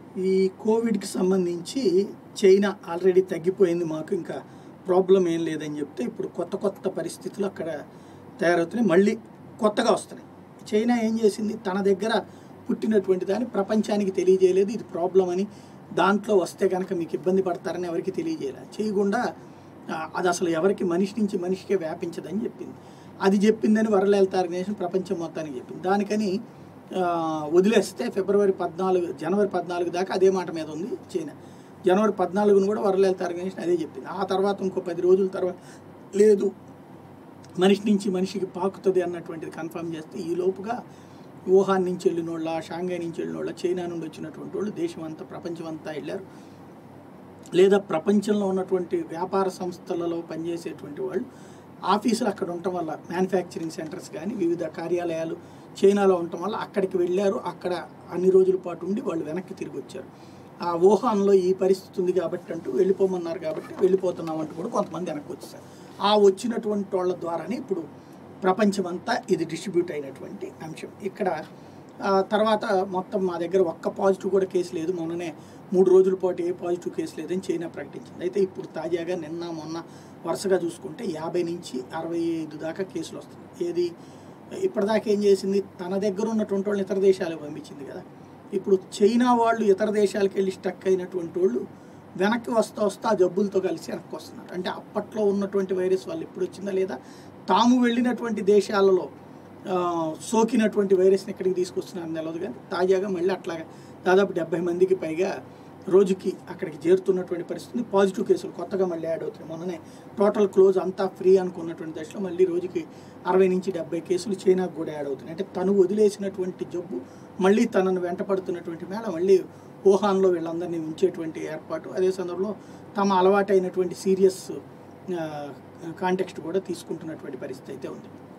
ఈ కోవిడ్కి సంబంధించి China already తగ్గిపోయింది మాకు ఇంకా ప్రాబ్లం ఏం లేదని చెప్తే ఇప్పుడు కొత్త కొత్త పరిస్థితులు అక్కడ తయారవుతున్నాయి మళ్ళీ కొత్తగా వస్తున్నాయి చైనా ఏం చేసింది తన దగ్గర పుట్టినటువంటి దాన్ని ప్రపంచానికి తెలియజేయలేదు ఇది ప్రాబ్లం అని దాంట్లో వస్తే కనుక మీకు ఇబ్బంది పడతారని ఎవరికి తెలియజేయలేదు చేయకుండా ఆ, అది అసలు ఎవరికి మనిషి నుంచి మనిషికే వ్యాపించదని చెప్పింది అది చెప్పిందని వరల్డ్ హెల్త్ ఆర్గనైజేషన్ ప్రపంచం మొత్తానికి చెప్పింది దానికని ఆ, వదిలేస్తే ఫిబ్రవరి పద్నాలుగు జనవరి పద్నాలుగు దాకా అదే మాట మీద ఉంది చైనా జనవరి పద్నాలుగును కూడా వరల్డ్ హెల్త్ ఆర్గనైజేషన్ అదే చెప్పింది ఆ తర్వాత ఇంకో పది రోజుల తర్వాత లేదు మనిషి నుంచి మనిషికి పాకుతుంది అన్నటువంటిది కన్ఫర్మ్ చేస్తే ఈ లోపుగా వుహాన్ నుంచి వెళ్ళిన వాళ్ళ షాంఘై నుంచి వెళ్ళిన వాళ్ళ చైనా నుండి వచ్చినటువంటి వాళ్ళు దేశం అంతా ప్రపంచం అంతా వెళ్ళారు లేదా ప్రపంచంలో ఉన్నటువంటి వ్యాపార సంస్థలలో పనిచేసేటువంటి వాళ్ళు ఆఫీసులు అక్కడ ఉండటం వల్ల మ్యానుఫ్యాక్చరింగ్ సెంటర్స్ కానీ వివిధ కార్యాలయాలు చైనాలో ఉండటం వల్ల అక్కడికి వెళ్ళారు అక్కడ అన్ని రోజుల పాటు ఉండి వాళ్ళు వెనక్కి తిరిగి వచ్చారు ఆ వుహాన్లో ఈ పరిస్థితి ఉంది కాబట్టి అంటూ వెళ్ళిపోమన్నారు కాబట్టి వెళ్ళిపోతున్నాం అంటూ కూడా కొంతమంది వెనక్కి వచ్చేసారు ఆ వచ్చినటువంటి వాళ్ళ ద్వారానే ఇప్పుడు ప్రపంచమంతా ఇది డిస్ట్రిబ్యూట్ అయినటువంటి అంశం ఇక్కడ ఆ తర్వాత మొత్తం మా దగ్గర ఒక్క పాజిటివ్ కూడా కేసు లేదు మొన్ననే మూడు రోజుల పాటు ఏ పాజిటివ్ కేసు లేదని చైనా ప్రకటించింది అయితే ఇప్పుడు తాజాగా నిన్న మొన్న వరుసగా చూసుకుంటే యాభై నుంచి అరవై ఐదు దాకా కేసులు వస్తున్నాయి ఏది ఇప్పటిదాకా ఏం చేసింది తన దగ్గర ఉన్నటువంటి వాళ్ళని ఇతర దేశాలకు పంపించింది కదా ఇప్పుడు చైనా వాళ్ళు ఇతర దేశాలకు వెళ్ళి స్టక్ అయినటువంటి వాళ్ళు వెనక్కి వస్తా వస్తా ఆ జబ్బులతో కలిసి వెనక్కి వస్తున్నారు అంటే అప్పట్లో ఉన్నటువంటి వైరస్ వాళ్ళు ఎప్పుడు వచ్చిందా లేదా తాము వెళ్ళినటువంటి దేశాలలో ఆ, సోకినటువంటి వైరస్ని ఇక్కడికి తీసుకొస్తున్నారని తెలియదు కానీ తాజాగా మళ్ళీ అట్లాగా దాదాపు డెబ్బై మందికి పైగా రోజుకి అక్కడికి చేరుతున్నటువంటి పరిస్థితి పాజిటివ్ కేసులు కొత్తగా మళ్ళీ యాడ్ అవుతున్నాయి మొన్ననే టోటల్ క్లోజ్ అంతా ఫ్రీ అనుకున్నటువంటి దశలో మళ్ళీ రోజుకి అరవై నుంచి డెబ్బై కేసులు చైనాకు కూడా యాడ్ అవుతున్నాయి అంటే తను వదిలేసినటువంటి జబ్బు మళ్ళీ తనను వెంటపడుతున్నటువంటి మేళ మళ్ళీ వుహాన్లో వీళ్ళందరినీ ఉంచేటువంటి ఏర్పాటు అదే సందర్భంలో తమ అలవాటైనటువంటి సీరియస్ కాంటెక్స్ట్ కూడా తీసుకుంటున్నటువంటి పరిస్థితి అయితే ఉంది